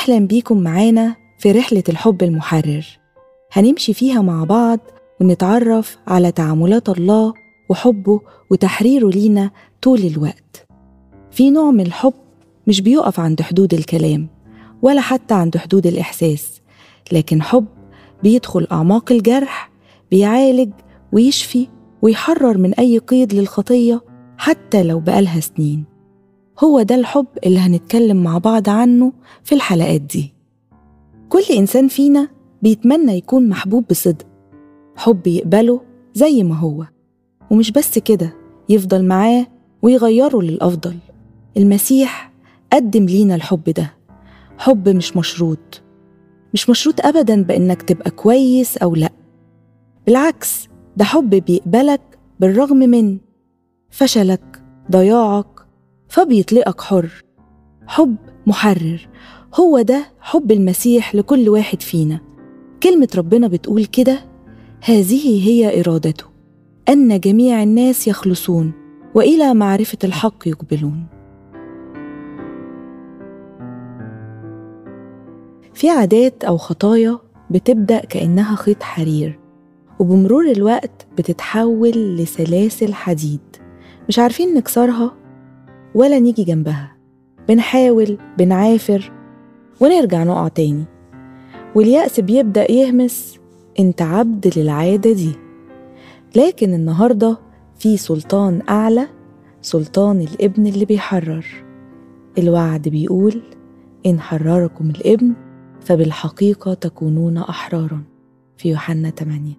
أهلا بيكم معانا في رحلة الحب المحرر هنمشي فيها مع بعض ونتعرف على تعاملات الله وحبه وتحريره لينا طول الوقت في نوع من الحب مش بيقف عند حدود الكلام ولا حتى عند حدود الإحساس لكن حب بيدخل أعماق الجرح بيعالج ويشفي ويحرر من أي قيد للخطية حتى لو بقالها سنين هو ده الحب اللي هنتكلم مع بعض عنه في الحلقات دي كل إنسان فينا بيتمنى يكون محبوب بصدق حب يقبله زي ما هو ومش بس كده يفضل معاه ويغيره للأفضل المسيح قدم لينا الحب ده حب مش مشروط مش مشروط أبدا بإنك تبقى كويس أو لأ بالعكس ده حب بيقبلك بالرغم من فشلك ضياعك فبيطلقك حر حب محرر هو ده حب المسيح لكل واحد فينا كلمة ربنا بتقول كده هذه هي إرادته أن جميع الناس يخلصون وإلى معرفة الحق يقبلون في عادات أو خطايا بتبدأ كأنها خيط حرير وبمرور الوقت بتتحول لسلاسل حديد مش عارفين نكسرها ولا نيجي جنبها بنحاول بنعافر ونرجع نقع تاني واليأس بيبدأ يهمس انت عبد للعادة دي لكن النهاردة في سلطان أعلى سلطان الابن اللي بيحرر الوعد بيقول إن حرركم الابن فبالحقيقة تكونون أحرارا في يوحنا 8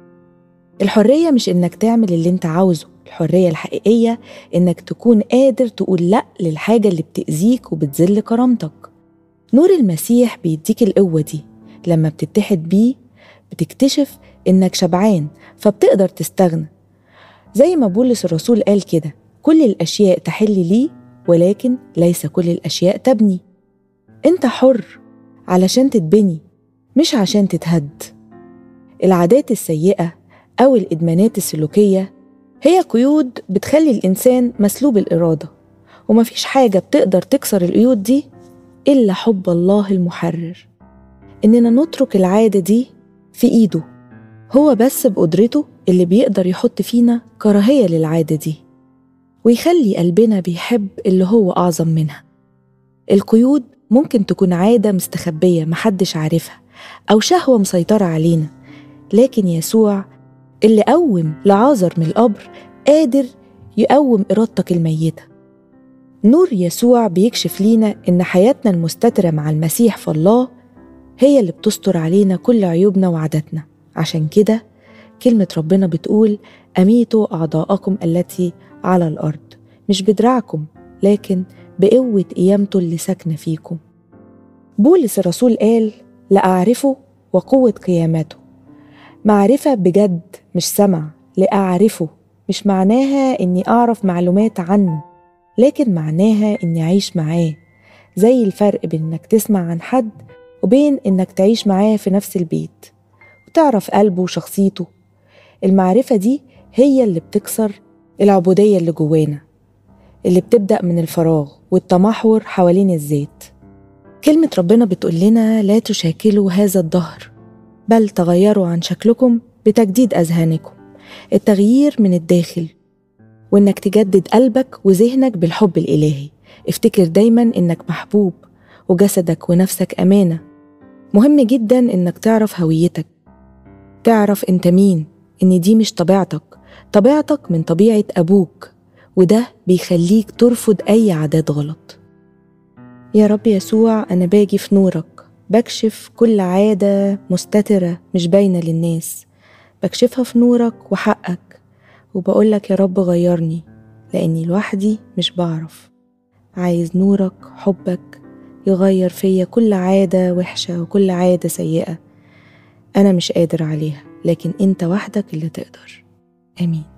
الحرية مش إنك تعمل اللي أنت عاوزه الحرية الحقيقية إنك تكون قادر تقول لأ للحاجة اللي بتأذيك وبتذل كرامتك نور المسيح بيديك القوة دي لما بتتحد بيه بتكتشف إنك شبعان فبتقدر تستغنى زي ما بولس الرسول قال كده كل الأشياء تحل لي ولكن ليس كل الأشياء تبني أنت حر علشان تتبني مش عشان تتهد العادات السيئة أو الإدمانات السلوكية هي قيود بتخلي الإنسان مسلوب الإرادة ومفيش حاجة بتقدر تكسر القيود دي إلا حب الله المحرر إننا نترك العادة دي في إيده هو بس بقدرته اللي بيقدر يحط فينا كراهية للعادة دي ويخلي قلبنا بيحب اللي هو أعظم منها القيود ممكن تكون عادة مستخبية محدش عارفها أو شهوة مسيطرة علينا لكن يسوع اللي قوم لعازر من القبر قادر يقوم إرادتك الميتة نور يسوع بيكشف لينا إن حياتنا المستترة مع المسيح في الله هي اللي بتستر علينا كل عيوبنا وعاداتنا عشان كده كلمة ربنا بتقول أميتوا أعضاءكم التي على الأرض مش بدراعكم لكن بقوة قيامته اللي ساكنة فيكم بولس الرسول قال لأعرفه وقوة قيامته معرفة بجد مش سمع لأعرفه مش معناها إني أعرف معلومات عنه لكن معناها إني أعيش معاه زي الفرق بين إنك تسمع عن حد وبين إنك تعيش معاه في نفس البيت وتعرف قلبه وشخصيته المعرفة دي هي اللي بتكسر العبودية اللي جوانا اللي بتبدأ من الفراغ والتمحور حوالين الذات كلمة ربنا بتقول لنا لا تشاكلوا هذا الدهر بل تغيروا عن شكلكم بتجديد أذهانكم التغيير من الداخل وإنك تجدد قلبك وذهنك بالحب الإلهي افتكر دايما إنك محبوب وجسدك ونفسك أمانة مهم جدا إنك تعرف هويتك تعرف أنت مين إن دي مش طبيعتك طبيعتك من طبيعة أبوك وده بيخليك ترفض أي عادات غلط يا رب يسوع أنا باجي في نورك بكشف كل عادة مستترة مش باينة للناس بكشفها في نورك وحقك وبقولك يا رب غيرني لأني لوحدي مش بعرف عايز نورك حبك يغير فيا كل عادة وحشة وكل عادة سيئة أنا مش قادر عليها لكن أنت وحدك اللي تقدر آمين